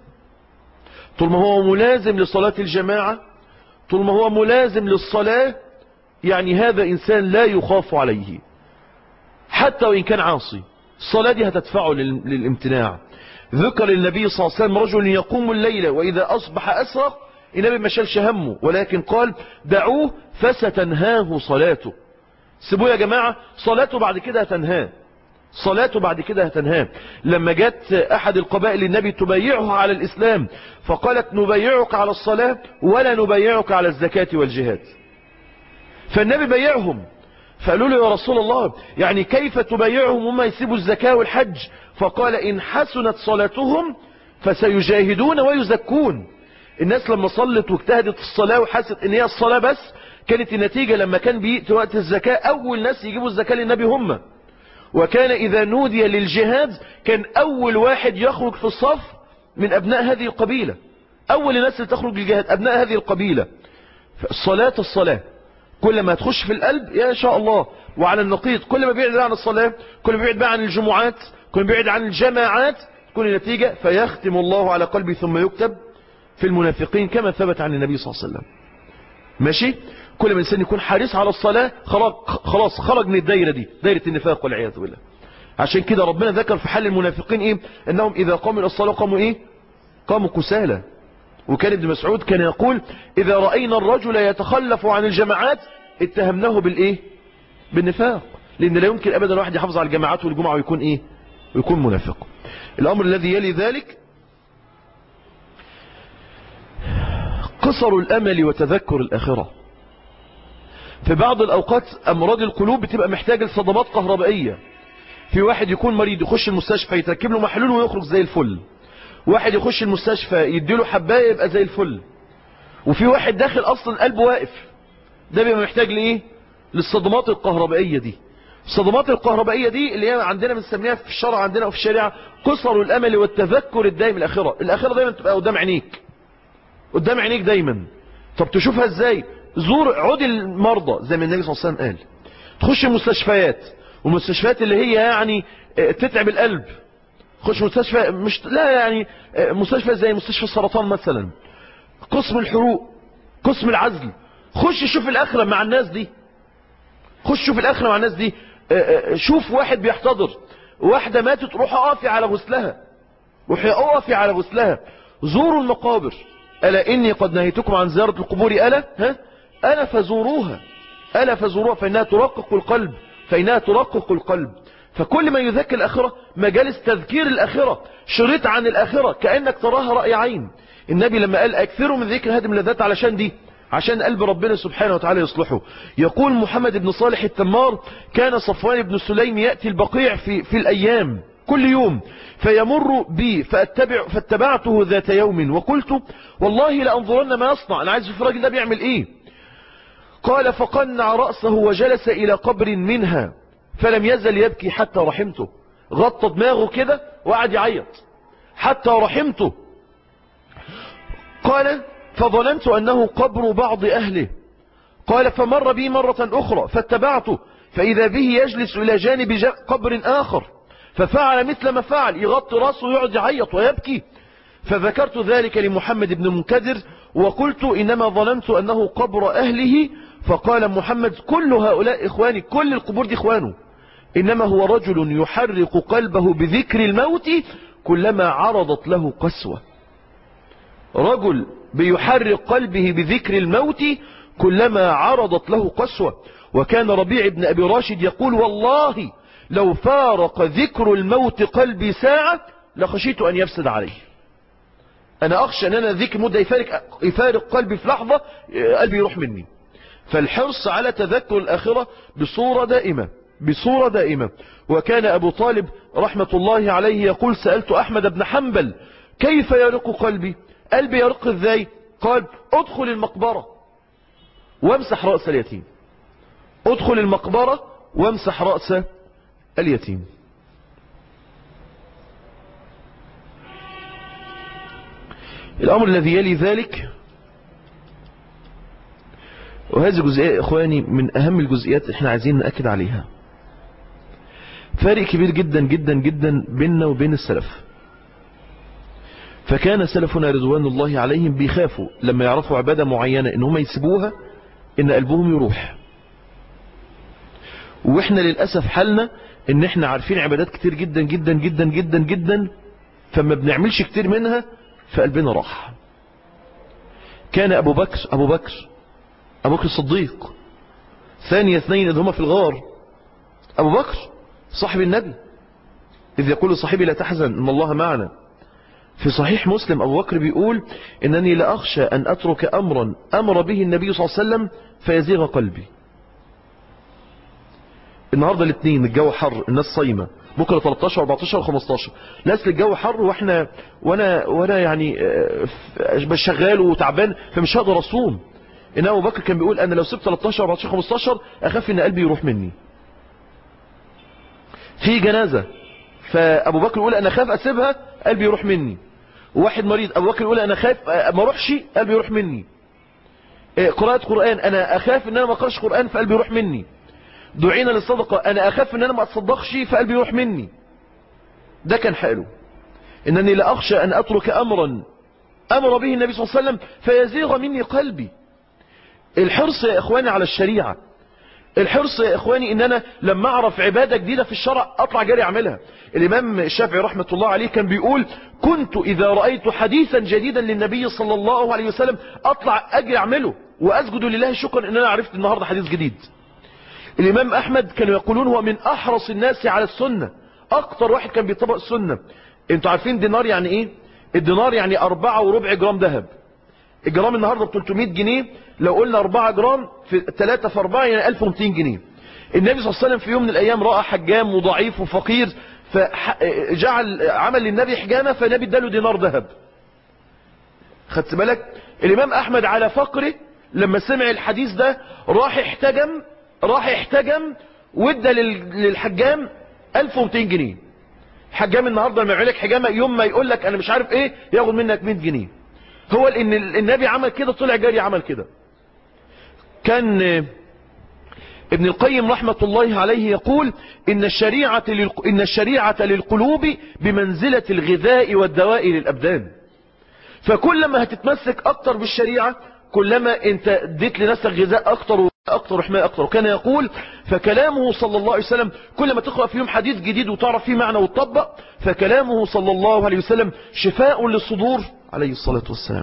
طول ما هو ملازم لصلاة الجماعة طول ما هو ملازم للصلاة يعني هذا إنسان لا يخاف عليه حتى وإن كان عاصي الصلاة دي هتدفعه للامتناع ذكر النبي صلى الله عليه وسلم رجل يقوم الليلة وإذا أصبح أسرق النبي ما شالش همه ولكن قال دعوه فستنهاه صلاته سيبوه يا جماعة صلاته بعد كده هتنهاه صلاته بعد كده هتنهاه لما جت أحد القبائل النبي تبايعه على الإسلام فقالت نبايعك على الصلاة ولا نبايعك على الزكاة والجهاد فالنبي بايعهم فقالوا له يا رسول الله يعني كيف تبايعهم وما يسيبوا الزكاة والحج فقال إن حسنت صلاتهم فسيجاهدون ويزكون الناس لما صلت واجتهدت في الصلاة وحست ان هي الصلاة بس كانت النتيجة لما كان بيأتي وقت الزكاة أول ناس يجيبوا الزكاة للنبي هم وكان إذا نودي للجهاد كان أول واحد يخرج في الصف من أبناء هذه القبيلة أول الناس اللي تخرج للجهاد أبناء هذه القبيلة الصلاة الصلاة كل ما تخش في القلب يا شاء الله وعلى النقيض كل ما بيعد عن الصلاة كل ما بيعد بقى عن الجمعات كل ما بيعد عن الجماعات تكون النتيجة فيختم الله على قلبي ثم يكتب في المنافقين كما ثبت عن النبي صلى الله عليه وسلم ماشي كل ما الإنسان يكون حريص على الصلاة خلاص خرج من الدايرة دي دايرة النفاق والعياذ بالله عشان كده ربنا ذكر في حل المنافقين ايه انهم اذا قاموا الى الصلاة قاموا ايه قاموا كسالى وكان ابن مسعود كان يقول اذا رأينا الرجل يتخلف عن الجماعات اتهمناه بالايه بالنفاق لان لا يمكن ابدا الواحد يحافظ على الجماعات والجمعة ويكون ايه ويكون منافق الامر الذي يلي ذلك قصر الامل وتذكر الاخره في بعض الأوقات أمراض القلوب بتبقى محتاجة لصدمات كهربائية في واحد يكون مريض يخش المستشفى يتركب له محلول ويخرج زي الفل واحد يخش المستشفى يديله حباية يبقى زي الفل وفي واحد داخل أصلا قلبه واقف ده بيبقى محتاج لإيه للصدمات الكهربائية دي الصدمات الكهربائية دي اللي هي عندنا بنسميها في الشرع عندنا وفي الشريعة قصر الأمل والتذكر الدائم الآخرة الآخرة دايما تبقى قدام عينيك قدام عينيك دايما طب تشوفها ازاي زور عود المرضى زي ما النبي صلى الله عليه وسلم قال تخش المستشفيات والمستشفيات اللي هي يعني تتعب القلب خش مستشفى مش لا يعني مستشفى زي مستشفى السرطان مثلا قسم الحروق قسم العزل خش شوف الاخره مع الناس دي خش شوف الاخره مع الناس دي شوف واحد بيحتضر واحده ماتت روح اقفي على غسلها روحي اقفي على غسلها زوروا المقابر ألا إني قد نهيتكم عن زيارة القبور ألا ها ألا فزوروها ألا فزوروها فإنها ترقق القلب فإنها ترقق القلب فكل ما يذكر الآخرة مجالس تذكير الآخرة شريط عن الآخرة كأنك تراها رأي عين النبي لما قال أكثروا من ذكر هدم اللذات علشان دي عشان قلب ربنا سبحانه وتعالى يصلحه يقول محمد بن صالح التمار كان صفوان بن سليم يأتي البقيع في, في الأيام كل يوم فيمر بي فأتبع فاتبعته ذات يوم وقلت والله لأنظرن ما يصنع أنا عايز في الراجل ده بيعمل إيه قال فقنع رأسه وجلس إلى قبر منها فلم يزل يبكي حتى رحمته غطى دماغه كده وقعد يعيط حتى رحمته قال فظننت أنه قبر بعض أهله قال فمر بي مرة أخرى فاتبعته فإذا به يجلس إلى جانب قبر آخر ففعل مثل ما فعل يغطي راسه ويقعد يعيط ويبكي فذكرت ذلك لمحمد بن منكدر وقلت إنما ظننت أنه قبر أهله فقال محمد كل هؤلاء إخواني كل القبور دي إخوانه إنما هو رجل يحرق قلبه بذكر الموت كلما عرضت له قسوة رجل بيحرق قلبه بذكر الموت كلما عرضت له قسوة وكان ربيع بن أبي راشد يقول والله لو فارق ذكر الموت قلبي ساعة لخشيت أن يفسد عليه أنا أخشى أن أنا ذكر مدة يفارق, يفارق قلبي في لحظة قلبي يروح مني فالحرص على تذكر الآخرة بصورة دائمة بصورة دائمة وكان أبو طالب رحمة الله عليه يقول سألت أحمد بن حنبل كيف يرق قلبي قلبي يرق ازاي قال ادخل المقبرة وامسح رأس اليتيم ادخل المقبرة وامسح رأس اليتيم الأمر الذي يلي ذلك وهذه جزئية إخواني من أهم الجزئيات احنا عايزين نأكد عليها فارق كبير جدا جدا جدا بيننا وبين السلف فكان سلفنا رضوان الله عليهم بيخافوا لما يعرفوا عبادة معينة ان هم يسيبوها ان قلبهم يروح واحنا للأسف حالنا ان احنا عارفين عبادات كتير جدا جدا جدا جدا جدا فما بنعملش كتير منها فقلبنا راح كان ابو بكر ابو بكر ابو بكر الصديق ثاني اثنين اذ هما في الغار ابو بكر صاحب النبي اذ يقول صاحبي لا تحزن ان الله معنا في صحيح مسلم أبو بكر بيقول إنني لأخشى أن أترك أمرا أمر به النبي صلى الله عليه وسلم فيزيغ قلبي النهاردة الاثنين الجو حر الناس صايمة بكرة 13 14 15 ناس الجو حر واحنا وانا وانا يعني مش شغال وتعبان فمش هقدر اصوم ان ابو بكر كان بيقول انا لو سبت 13 14 15 اخاف ان قلبي يروح مني في جنازة فابو بكر يقول انا خاف اسيبها قلبي يروح مني وواحد مريض ابو بكر يقول انا خايف ما اروحش قلبي يروح مني قراءة قرآن انا اخاف ان انا ما اقراش قرآن فقلبي يروح مني دعينا للصدقة انا اخاف ان انا ما اتصدقش فقلبي يروح مني ده كان حاله انني لا اخشى ان اترك امرا امر به النبي صلى الله عليه وسلم فيزيغ مني قلبي الحرص يا اخواني على الشريعة الحرص يا اخواني ان انا لما اعرف عبادة جديدة في الشرع اطلع جاري اعملها الامام الشافعي رحمة الله عليه كان بيقول كنت اذا رأيت حديثا جديدا للنبي صلى الله عليه وسلم اطلع اجري اعمله واسجد لله شكرا ان انا عرفت النهاردة حديث جديد الامام احمد كانوا يقولون هو من احرص الناس على السنة اكتر واحد كان بيطبق السنة انتوا عارفين دينار يعني ايه الدينار يعني اربعة وربع جرام ذهب الجرام النهاردة ب 300 جنيه لو قلنا 4 جرام في 3 في 4 يعني 1200 جنيه النبي صلى الله عليه وسلم في يوم من الايام رأى حجام وضعيف وفقير فجعل عمل للنبي حجامة فالنبي اداله دينار ذهب خدت بالك الامام احمد على فقره لما سمع الحديث ده راح احتجم راح احتجم وادى للحجام 1200 جنيه حجام النهارده لما يعمل لك حجامه يوم ما يقول لك انا مش عارف ايه ياخد منك 100 جنيه هو ان النبي عمل كده طلع جاري عمل كده كان ابن القيم رحمة الله عليه يقول إن الشريعة, إن الشريعة للقلوب بمنزلة الغذاء والدواء للأبدان فكلما هتتمسك أكتر بالشريعة كلما انت اديت لنفسك غذاء أكتر أكتر وحماية أكتر وكان يقول فكلامه صلى الله عليه وسلم كل ما تقرأ في يوم حديث جديد وتعرف فيه معنى وتطبق فكلامه صلى الله عليه وسلم شفاء للصدور عليه الصلاة والسلام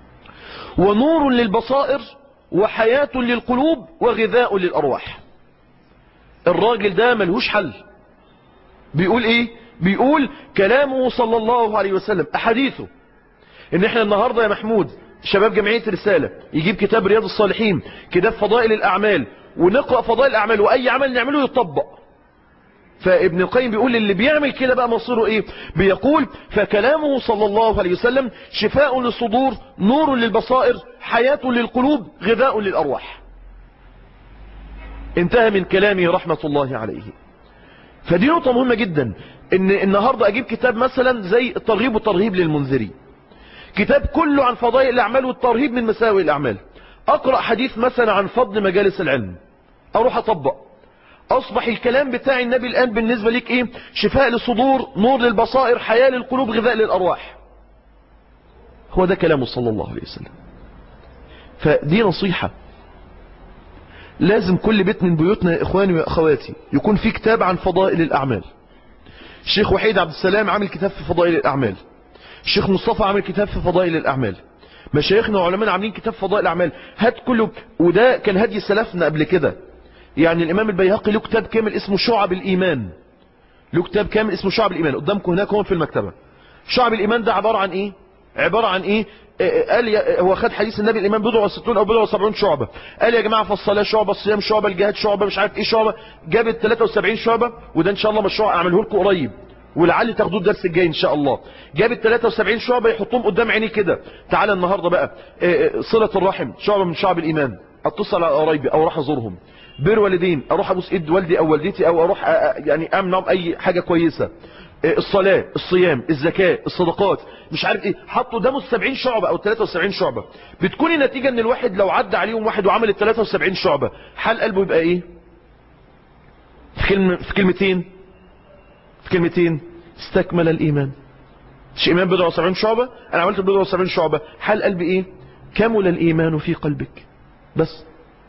ونور للبصائر وحياة للقلوب وغذاء للأرواح الراجل ده ملهوش حل بيقول ايه بيقول كلامه صلى الله عليه وسلم احاديثه ان احنا النهاردة يا محمود شباب جمعية رسالة يجيب كتاب رياض الصالحين كتاب فضائل الأعمال ونقرأ فضائل الأعمال وأي عمل نعمله يطبق فابن القيم بيقول اللي بيعمل كده بقى مصيره ايه بيقول فكلامه صلى الله عليه وسلم شفاء للصدور نور للبصائر حياة للقلوب غذاء للأرواح انتهى من كلامه رحمة الله عليه فدي نقطة مهمة جدا ان النهاردة اجيب كتاب مثلا زي الترغيب والترهيب للمنذري كتاب كله عن فضائل الاعمال والترهيب من مساوئ الاعمال اقرأ حديث مثلا عن فضل مجالس العلم اروح اطبق اصبح الكلام بتاع النبي الان بالنسبة ليك ايه شفاء للصدور نور للبصائر حياة للقلوب غذاء للارواح هو ده كلامه صلى الله عليه وسلم فدي نصيحة لازم كل بيت من بيوتنا يا اخواني واخواتي يكون في كتاب عن فضائل الاعمال الشيخ وحيد عبد السلام عامل كتاب في فضائل الاعمال الشيخ مصطفى عامل كتاب في فضائل الاعمال مشايخنا وعلماء عاملين كتاب فضائل الاعمال هات كله وده كان هدي سلفنا قبل كده يعني الامام البيهقي له كتاب كامل اسمه شعب الايمان له كتاب كامل اسمه شعب الايمان قدامكم هناك هون في المكتبة شعب الايمان ده عبارة عن ايه عبارة عن ايه قال يا هو خد حديث النبي الإمام بضع وستون أو بضع وسبعون شعبة قال يا جماعة فالصلاة شعبة الصيام شعبة الجهاد شعبة مش عارف إيه شعبة جابت 73 شعبة وده إن شاء الله مشروع أعمله لكم قريب ولعل تاخدوه الدرس الجاي إن شاء الله جابت 73 شعبة يحطوهم قدام عيني كده تعالى النهاردة بقى صلة الرحم شعبة من شعب الإيمان اتصل على قرايبي أو أروح أزورهم بر والدين أروح أبوس إيد والدي أو والدتي أو أروح يعني أمنعهم أي حاجة كويسة الصلاة الصيام الزكاة الصدقات مش عارف ايه حطوا قدامه 70 شعبة او 73 شعبة بتكون النتيجة ان الواحد لو عدى عليهم واحد وعمل ال 73 شعبة حال قلبه يبقى ايه في, كلمة في كلمتين في كلمتين استكمل الايمان مش ايمان بضع وسبعين شعبة انا عملت بضع وسبعين شعبة حال قلبي ايه كمل الايمان في قلبك بس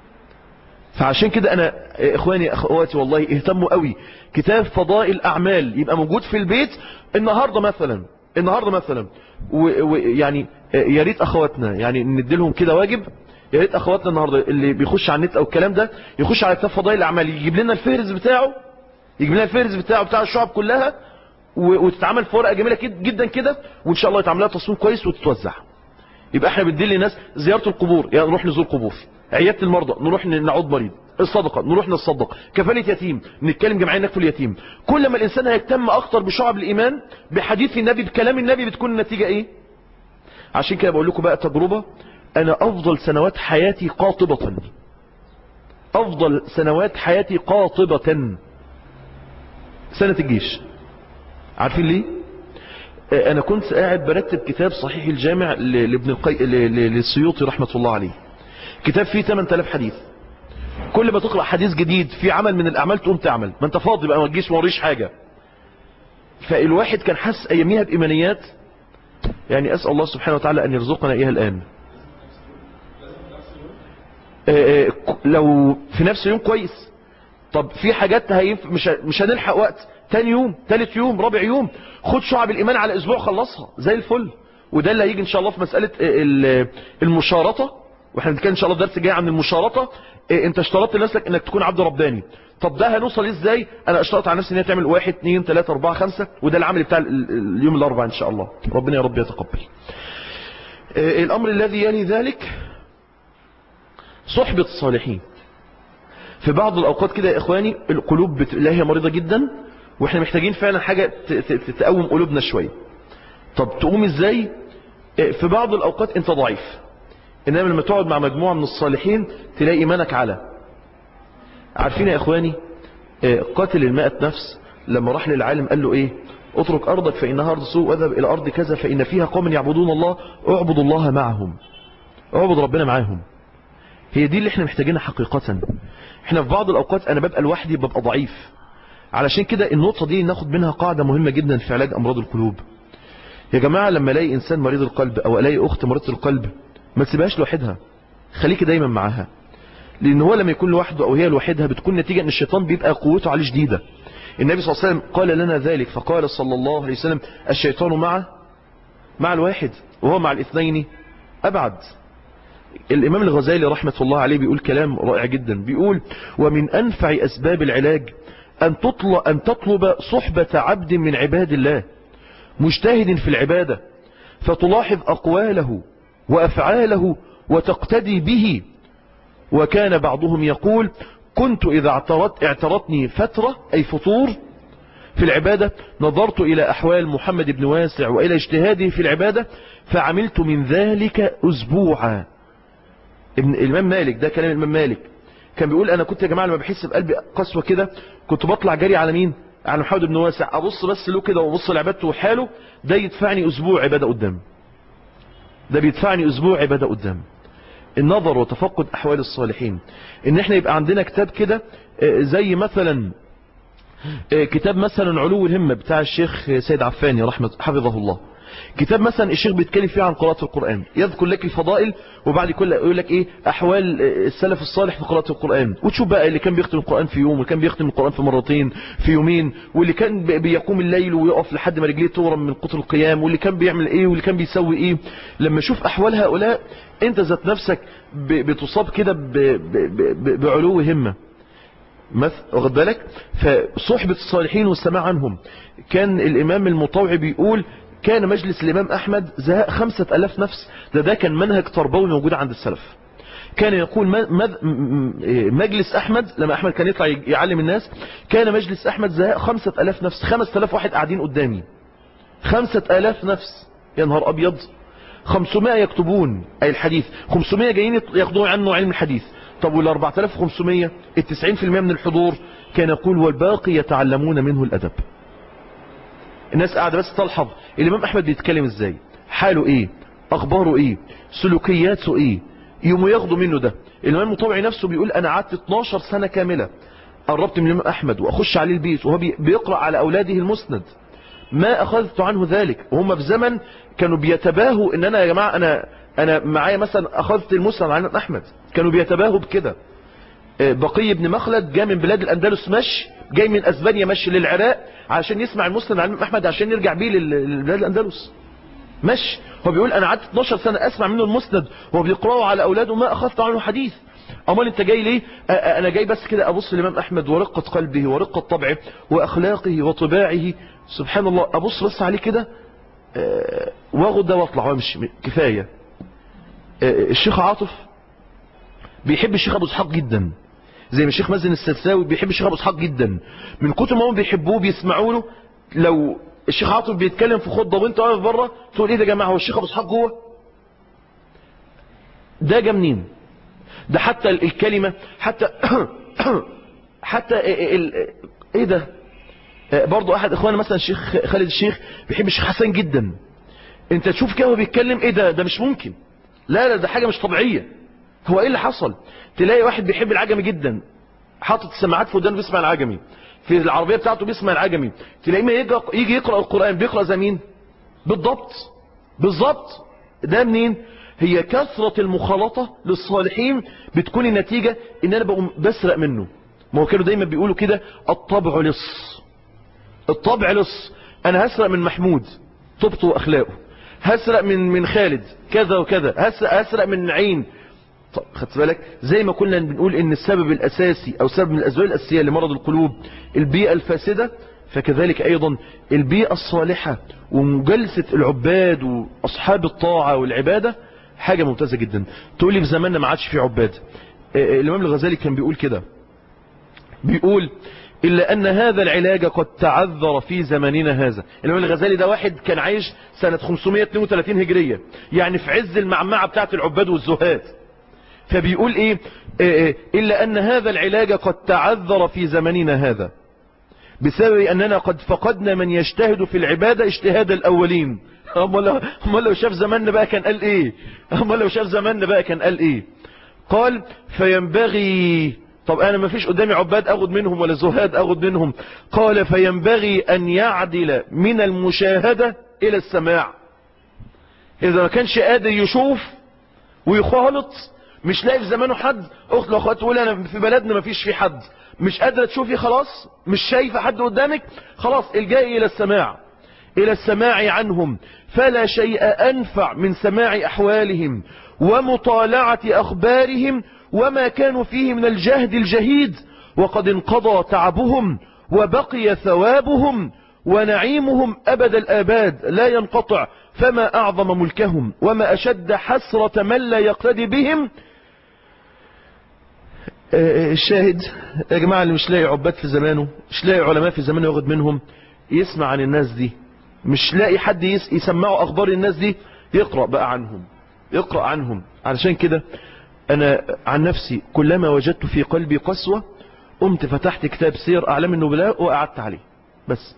فعشان كده انا اخواني اخواتي والله اهتموا قوي كتاب فضائل اعمال يبقى موجود في البيت النهاردة مثلا النهاردة مثلا ويعني يا ريت اخواتنا يعني نديلهم كده واجب يا ريت اخواتنا النهاردة اللي بيخش على النت او الكلام ده يخش على كتاب فضائل الاعمال يجيب لنا الفهرس بتاعه يجيب لنا الفهرس بتاعه بتاع الشعب كلها وتتعمل في ورقه جميله جدا كده وان شاء الله يتعمل لها تصميم كويس وتتوزع يبقى احنا بندي للناس زياره القبور يعني نروح نزور قبور عياده المرضى نروح نعود مريض الصدقه نروح نتصدق كفاله يتيم نتكلم جمعيه نكفل اليتيم كل ما الانسان هيهتم اكتر بشعب الايمان بحديث النبي بكلام النبي بتكون النتيجه ايه عشان كده بقول لكم بقى تجربه انا افضل سنوات حياتي قاطبه افضل سنوات حياتي قاطبه سنه الجيش عارفين ليه انا كنت قاعد برتب كتاب صحيح الجامع لابن القي... للسيوطي رحمة الله عليه كتاب فيه 8000 حديث كل ما تقرأ حديث جديد في عمل من الاعمال تقوم تعمل ما انت فاضي بقى ما تجيش موريش حاجة فالواحد كان حس اياميها بايمانيات يعني اسأل الله سبحانه وتعالى ان يرزقنا اياها الان لو في نفس يوم كويس طب في حاجات هينف... مش مش هنلحق وقت تاني يوم تالت يوم رابع يوم خد شعب الايمان على اسبوع خلصها زي الفل وده اللي هيجي ان شاء الله في مسألة المشارطة واحنا بنتكلم ان شاء الله الدرس جاي عن المشارطة انت اشترطت لنفسك انك تكون عبد رباني طب ده هنوصل ازاي انا اشترط على نفسي ان هي تعمل واحد اتنين تلاتة اربعة خمسة وده العمل بتاع اليوم الاربعاء ان شاء الله ربنا يا رب يتقبل الامر الذي يلي ذلك صحبة الصالحين في بعض الاوقات كده يا اخواني القلوب بتلاقيها هي مريضة جدا واحنا محتاجين فعلا حاجة تقوم قلوبنا شوية طب تقوم ازاي في بعض الاوقات انت ضعيف انما لما تقعد مع مجموعة من الصالحين تلاقي ايمانك على عارفين يا اخواني قاتل المائة نفس لما راح للعالم قال له ايه اترك ارضك فانها ارض سوء واذهب الى ارض كذا فان فيها قوم يعبدون الله اعبد الله معهم اعبد ربنا معاهم هي دي اللي احنا محتاجينها حقيقة احنا في بعض الاوقات انا ببقى لوحدي ببقى ضعيف علشان كده النقطة دي ناخد منها قاعدة مهمة جدا في علاج أمراض القلوب يا جماعة لما الاقي إنسان مريض القلب أو الاقي أخت مريضة القلب ما تسيبهاش لوحدها خليكي دايما معاها لأن هو لما يكون لوحده أو هي لوحدها بتكون نتيجة أن الشيطان بيبقى قوته عليه شديدة النبي صلى الله عليه وسلم قال لنا ذلك فقال صلى الله عليه وسلم الشيطان مع مع الواحد وهو مع الاثنين أبعد الإمام الغزالي رحمة الله عليه بيقول كلام رائع جدا بيقول ومن أنفع أسباب العلاج أن تطلب, أن تطلب صحبة عبد من عباد الله مجتهد في العبادة فتلاحظ أقواله وأفعاله وتقتدي به وكان بعضهم يقول كنت إذا اعترت اعترتني فترة أي فطور في العبادة نظرت إلى أحوال محمد بن واسع وإلى اجتهاده في العبادة فعملت من ذلك أسبوعا ابن الإمام مالك ده كلام الإمام مالك كان بيقول أنا كنت يا جماعة لما بحس بقلبي قسوة كده كنت بطلع جري على مين على محمد بن واسع أبص بس له كده وأبص لعبادته وحاله ده يدفعني أسبوع عبادة قدام ده بيدفعني أسبوع عبادة قدام النظر وتفقد أحوال الصالحين إن احنا يبقى عندنا كتاب كده زي مثلا كتاب مثلا علو الهمة بتاع الشيخ سيد عفاني رحمة حفظه الله كتاب مثلا الشيخ بيتكلم فيه عن قراءة القرآن يذكر لك الفضائل وبعد كل يقول لك ايه احوال السلف الصالح في قراءة القرآن وتشوف بقى اللي كان بيختم القرآن في يوم واللي كان بيختم القرآن في مرتين في يومين واللي كان بيقوم الليل ويقف لحد ما رجليه تورم من كتر القيام واللي كان بيعمل ايه واللي كان بيسوي ايه لما اشوف احوال هؤلاء انت ذات نفسك بتصاب كده بعلو همة واخد بالك فصحبة الصالحين والسماع عنهم كان الامام المطوعي بيقول كان مجلس الإمام أحمد زهاء خمسة ألاف نفس ده ده كان منهج تربوي موجود عند السلف كان يقول مجلس أحمد لما أحمد كان يطلع يعلم الناس كان مجلس أحمد زهاء خمسة ألاف نفس خمسة ألاف واحد قاعدين قدامي خمسة ألاف نفس يا نهار أبيض خمسمائة يكتبون أي الحديث خمسمائة جايين ياخدون عنه علم الحديث طب وال 4500 التسعين في المئة من الحضور كان يقول والباقي يتعلمون منه الأدب الناس قاعدة بس تلحظ الإمام أحمد بيتكلم إزاي حاله إيه أخباره إيه سلوكياته إيه يوم ياخدوا منه ده الإمام المطوعي نفسه بيقول أنا قعدت 12 سنة كاملة قربت من الإمام أحمد وأخش عليه البيت وهو بيقرأ على أولاده المسند ما أخذت عنه ذلك وهم في زمن كانوا بيتباهوا إن أنا يا جماعة أنا أنا معايا مثلا أخذت المسند عن أحمد كانوا بيتباهوا بكده بقي بن مخلد جاء من بلاد الأندلس مشي جاي من أسبانيا مشي للعراق عشان يسمع المسند عن أحمد عشان يرجع بيه لبلاد الأندلس مشي هو بيقول أنا قعدت 12 سنة أسمع منه المسند وهو بيقرأه على أولاده ما أخذت عنه حديث أمال أنت جاي ليه أنا جاي بس كده أبص للإمام أحمد ورقة قلبه ورقة طبعه وأخلاقه وطباعه سبحان الله أبص بس عليه كده واخد ده واطلع وامشي كفاية الشيخ عاطف بيحب الشيخ أبو اسحاق جدا زي ما الشيخ مازن السلساوي بيحب الشيخ ابو اسحاق جدا من كتر ما هم بيحبوه بيسمعوا له لو الشيخ عاطف بيتكلم في خطبه وانت واقف بره تقول ايه ده يا جماعه هو الشيخ ابو اسحاق جوه ده جه منين ده حتى الكلمه حتى حتى ال... ايه ده برضه احد اخوانا مثلا الشيخ خالد الشيخ بيحب الشيخ حسن جدا انت تشوف كده وهو بيتكلم ايه ده ده مش ممكن لا لا ده حاجه مش طبيعيه هو ايه اللي حصل تلاقي واحد بيحب العجمي جدا حاطط السماعات في ودانه بيسمع العجمي في العربيه بتاعته بيسمع العجمي تلاقيه ما يجي يجي يقرا القران بيقرا زي مين بالضبط بالضبط ده منين هي كثرة المخالطة للصالحين بتكون النتيجة ان انا بقوم بسرق منه ما هو كانوا دايما بيقولوا كده الطبع لص الطبع لص انا هسرق من محمود طبطه واخلاقه هسرق من من خالد كذا وكذا هسرق, هسرق من عين طب خدت بالك زي ما كنا بنقول ان السبب الاساسي او سبب من الاسباب الاساسيه لمرض القلوب البيئه الفاسده فكذلك ايضا البيئه الصالحه ومجالسه العباد واصحاب الطاعه والعباده حاجه ممتازه جدا تقول لي في زماننا ما عادش في عباد الامام الغزالي كان بيقول كده بيقول إلا أن هذا العلاج قد تعذر في زماننا هذا الإمام الغزالي ده واحد كان عايش سنة 532 هجرية يعني في عز المعمعة بتاعت العباد والزهاد فبيقول إيه, إيه إلا أن هذا العلاج قد تعذر في زمننا هذا بسبب أننا قد فقدنا من يجتهد في العبادة اجتهاد الأولين أما لو شاف زماننا بقى كان قال إيه أما لو شاف زماننا بقى كان قال إيه قال فينبغي طب أنا ما فيش قدامي عباد أخذ منهم ولا زهاد أخذ منهم قال فينبغي أن يعدل من المشاهدة إلى السماع إذا ما كانش قادر يشوف ويخالط مش لاقي في زمانه حد اخت لو اخوات تقول انا في بلدنا ما فيش في حد مش قادره تشوفي خلاص مش شايفه حد قدامك خلاص الجاي الى السماع الى السماع عنهم فلا شيء انفع من سماع احوالهم ومطالعه اخبارهم وما كانوا فيه من الجهد الجهيد وقد انقضى تعبهم وبقي ثوابهم ونعيمهم أبد الآباد لا ينقطع فما أعظم ملكهم وما أشد حسرة من لا يقتدي بهم الشاهد يا جماعة اللي مش لاقي عباد في زمانه مش لاقي علماء في زمانه ياخد منهم يسمع عن الناس دي مش لاقي حد يسمعه أخبار الناس دي يقرأ بقى عنهم يقرأ عنهم علشان كده أنا عن نفسي كلما وجدت في قلبي قسوة قمت فتحت كتاب سير أعلام النبلاء وقعدت عليه بس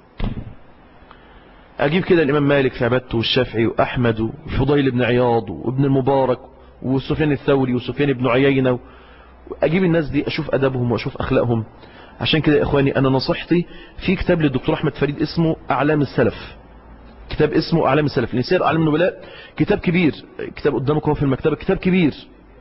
أجيب كده الإمام مالك في عبادته والشافعي وأحمد وفضيل بن عياض وابن المبارك وسفيان الثوري وسفيان بن عيينة أجيب الناس دي أشوف أدبهم وأشوف أخلاقهم عشان كده يا إخواني أنا نصيحتي في كتاب للدكتور أحمد فريد اسمه أعلام السلف كتاب اسمه أعلام السلف لسير أعلام النبلاء كتاب كبير كتاب قدامك هو في المكتبة كتاب كبير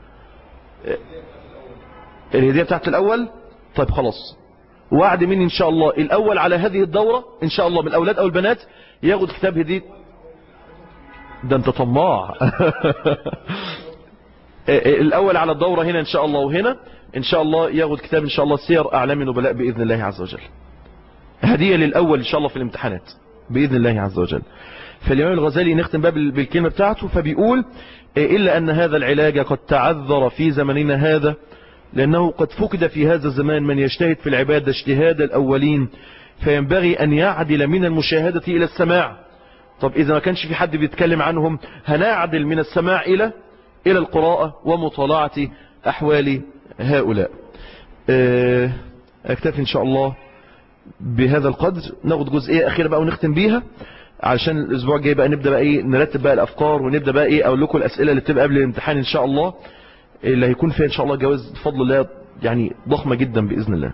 الهدية بتاعت الأول طيب خلاص وعد مني إن شاء الله الأول على هذه الدورة إن شاء الله من الأولاد أو البنات ياخد كتاب هدية ده أنت طماع الأول على الدورة هنا إن شاء الله وهنا إن شاء الله ياخد كتاب إن شاء الله سير أعلام النبلاء بإذن الله عز وجل هدية للأول إن شاء الله في الامتحانات بإذن الله عز وجل فالإمام الغزالي نختم بقى بالكلمة بتاعته فبيقول إلا أن هذا العلاج قد تعذر في زمننا هذا لأنه قد فقد في هذا الزمان من يجتهد في العبادة اجتهاد الأولين فينبغي أن يعدل من المشاهدة إلى السماع طب إذا ما كانش في حد بيتكلم عنهم هنعدل من السماع إلى إلى القراءة ومطالعة أحوال هؤلاء أكتفي إن شاء الله بهذا القدر ناخد جزئية أخيرة بقى ونختم بيها علشان الأسبوع الجاي بقى نبدأ بقى إيه نرتب بقى الأفكار ونبدأ بقى إيه أقول لكم الأسئلة اللي بتبقى قبل الامتحان إن شاء الله اللي هيكون فيها إن شاء الله جواز بفضل الله يعني ضخمة جدا بإذن الله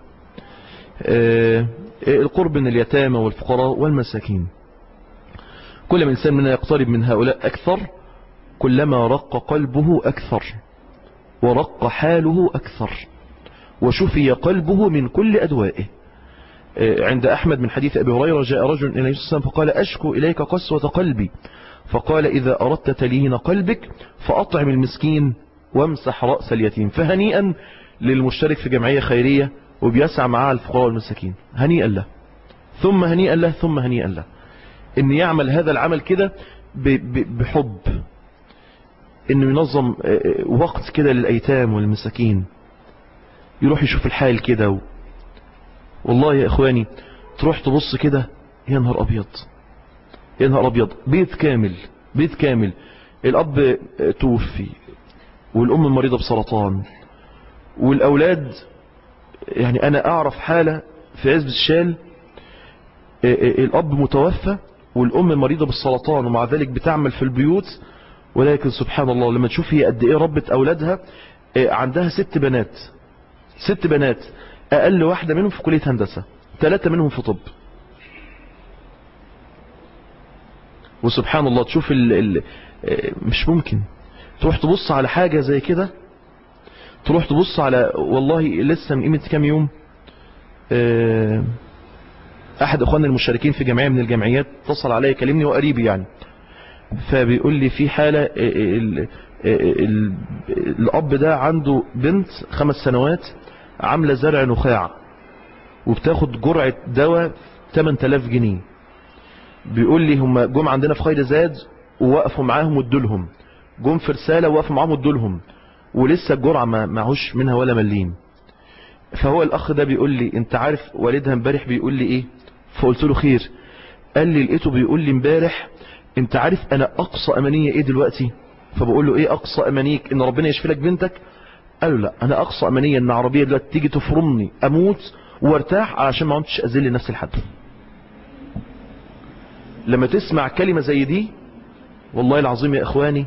القرب من اليتامى والفقراء والمساكين كل من إنسان منا يقترب من هؤلاء أكثر كلما رق قلبه أكثر ورق حاله أكثر وشفي قلبه من كل أدوائه عند أحمد من حديث أبي هريرة جاء رجل إلى النبي صلى الله عليه وسلم فقال أشكو إليك قسوة قلبي فقال إذا أردت تلين قلبك فأطعم المسكين وامسح رأس اليتيم فهنيئا للمشترك في جمعية خيرية وبيسعى معها الفقراء والمساكين هنيئا له ثم هنيئا له ثم هنيئا له ان يعمل هذا العمل كده بحب انه ينظم وقت كده للايتام والمساكين يروح يشوف الحال كده و... والله يا اخواني تروح تبص كده يا نهار ابيض يا نهار ابيض بيت كامل بيت كامل الاب توفي والام مريضة بسرطان والاولاد يعني انا اعرف حالة في عزب الشال الاب متوفى والام مريضة بالسرطان ومع ذلك بتعمل في البيوت ولكن سبحان الله لما تشوف هي قد ايه ربت اولادها عندها ست بنات ست بنات اقل واحدة منهم في كلية هندسة ثلاثة منهم في طب وسبحان الله تشوف ال ال مش ممكن تروح تبص على حاجة زي كده تروح تبص على والله لسه من قيمة كام يوم احد اخواننا المشاركين في جمعية من الجمعيات اتصل عليا كلمني وقريبي يعني فبيقول لي في حالة ال ال الاب ده عنده بنت خمس سنوات عاملة زرع نخاع وبتاخد جرعة دواء 8000 جنيه بيقول لي هم جم عندنا في خير زاد ووقفوا معاهم وادولهم جم في رسالة ووقفوا معاهم وادولهم ولسه الجرعة ما معهوش منها ولا مليم فهو الاخ ده بيقول لي انت عارف والدها امبارح بيقول لي ايه فقلت له خير قال لي لقيته بيقول لي امبارح انت عارف انا اقصى امانية ايه دلوقتي فبقول له ايه اقصى امانيك ان ربنا يشفي لك بنتك قال له لا انا اقصى امانية ان عربية دلوقتي تيجي تفرمني اموت وارتاح علشان ما عمتش اذل نفسي لحد لما تسمع كلمة زي دي والله العظيم يا اخواني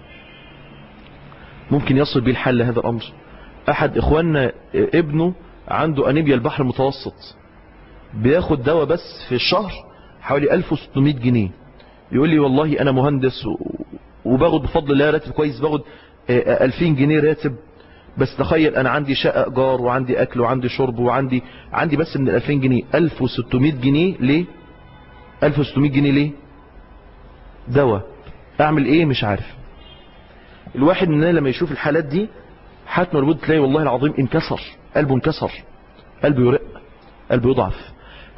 ممكن يصل بيه الحل لهذا الامر احد اخواننا ابنه عنده انيميا البحر المتوسط بياخد دواء بس في الشهر حوالي 1600 جنيه يقول لي والله انا مهندس وباخد بفضل الله راتب كويس باخد 2000 جنيه راتب بس تخيل انا عندي شقة ايجار وعندي اكل وعندي شرب وعندي عندي بس من 2000 جنيه 1600 جنيه ليه 1600 جنيه ليه دواء اعمل ايه مش عارف الواحد مننا لما يشوف الحالات دي حتى مربوط تلاقي والله العظيم انكسر قلبه انكسر قلبه يرق قلبه يضعف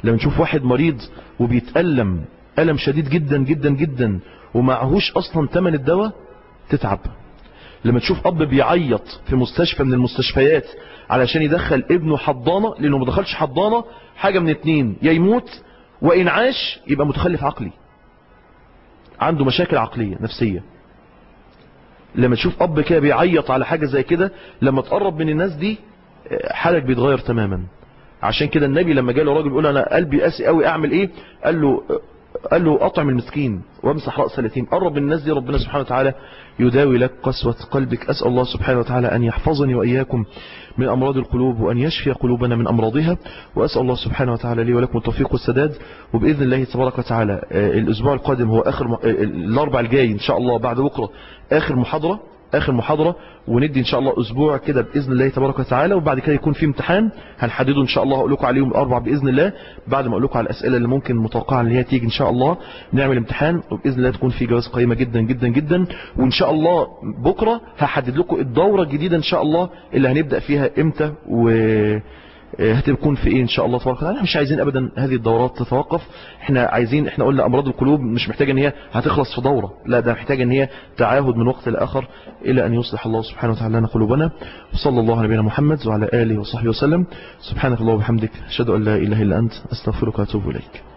لما نشوف واحد مريض وبيتألم ألم شديد جدا جدا جدا ومعهوش أصلا تمن الدواء تتعب لما تشوف أب بيعيط في مستشفى من المستشفيات علشان يدخل ابنه حضانة لأنه ما دخلش حضانة حاجة من اتنين يا يموت وإن عاش يبقى متخلف عقلي عنده مشاكل عقلية نفسية لما تشوف أب كده بيعيط على حاجة زي كده لما تقرب من الناس دي حالك بيتغير تماما عشان كده النبي لما جاله راجل يقول انا قلبي قاسي قوي اعمل ايه قال له قال له اطعم المسكين وامسح راس اليتيم قرب من الناس دي ربنا سبحانه وتعالى يداوي لك قسوة قلبك اسال الله سبحانه وتعالى ان يحفظني واياكم من امراض القلوب وان يشفي قلوبنا من امراضها واسال الله سبحانه وتعالى لي ولكم التوفيق والسداد وباذن الله تبارك وتعالى الاسبوع القادم هو اخر الاربع الجاي ان شاء الله بعد بكره اخر محاضره اخر محاضرة وندي ان شاء الله اسبوع كده باذن الله تبارك وتعالى وبعد كده يكون في امتحان هنحدده ان شاء الله هقول لكم عليه يوم الاربع باذن الله بعد ما اقول لكم على الاسئله اللي ممكن متوقعه ان هي تيجي ان شاء الله نعمل امتحان وباذن الله تكون في جوائز قيمه جدا جدا جدا وان شاء الله بكره هحدد لكم الدوره الجديده ان شاء الله اللي هنبدا فيها امتى و هتكون في ايه ان شاء الله تبارك وتعالى مش عايزين ابدا هذه الدورات تتوقف احنا عايزين احنا قلنا امراض القلوب مش محتاجه ان هي هتخلص في دوره لا ده محتاجه ان هي تعاهد من وقت لاخر الى ان يصلح الله سبحانه وتعالى لنا قلوبنا وصلى الله على نبينا محمد وعلى اله وصحبه وسلم سبحانك اللهم وبحمدك اشهد ان لا اله الا انت استغفرك واتوب اليك